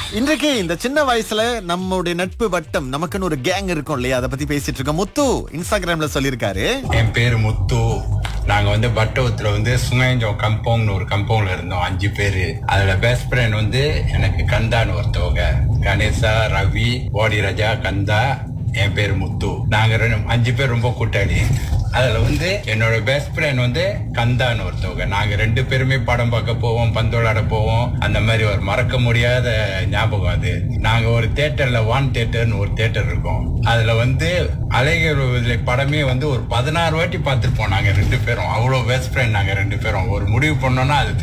இன்றைக்கு இந்த சின்ன வயசுல நம்முடைய நட்பு வட்டம் நமக்குன்னு ஒரு கேங் இருக்கும் இல்லையா அதை பத்தி பேசிட்டு இருக்கோம் முத்து இன்ஸ்டாகிராம்ல சொல்லியிருக்காரு என் பேரு முத்து நாங்க வந்து பட்டவத்துல வந்து சுங்கஞ்சம் கம்பவுண்ட்னு ஒரு கம்பவுண்ட்ல இருந்தோம் அஞ்சு பேரு அதுல பெஸ்ட் ஃப்ரெண்ட் வந்து எனக்கு கந்தான்னு ஒருத்தவங்க கணேசா ரவி போடி ராஜா கந்தா என் பேரு முத்து நாங்க ரெண்டு அஞ்சு பேர் ரொம்ப கூட்டாளி அதுல வந்து என்னோட பெஸ்ட் ஃப்ரெண்ட் வந்து கந்தான்னு ஒருத்தவங்க நாங்க ரெண்டு பேருமே படம் பார்க்க போவோம் பந்து விளையாட போவோம் அந்த மாதிரி ஒரு மறக்க முடியாத ஞாபகம் அது நாங்க ஒரு தேட்டர்ல வான் தேட்டர்னு ஒரு தேட்டர் இருக்கோம் அதுல வந்து அலைகள் இதில் படமே வந்து ஒரு பதினாறு வாட்டி பார்த்துருப்போம் நாங்க ரெண்டு பேரும் அவ்வளோ பெஸ்ட் ஃப்ரெண்ட் நாங்க ரெண்டு பேரும் ஒரு முடிவு பண்ணோம்னா அது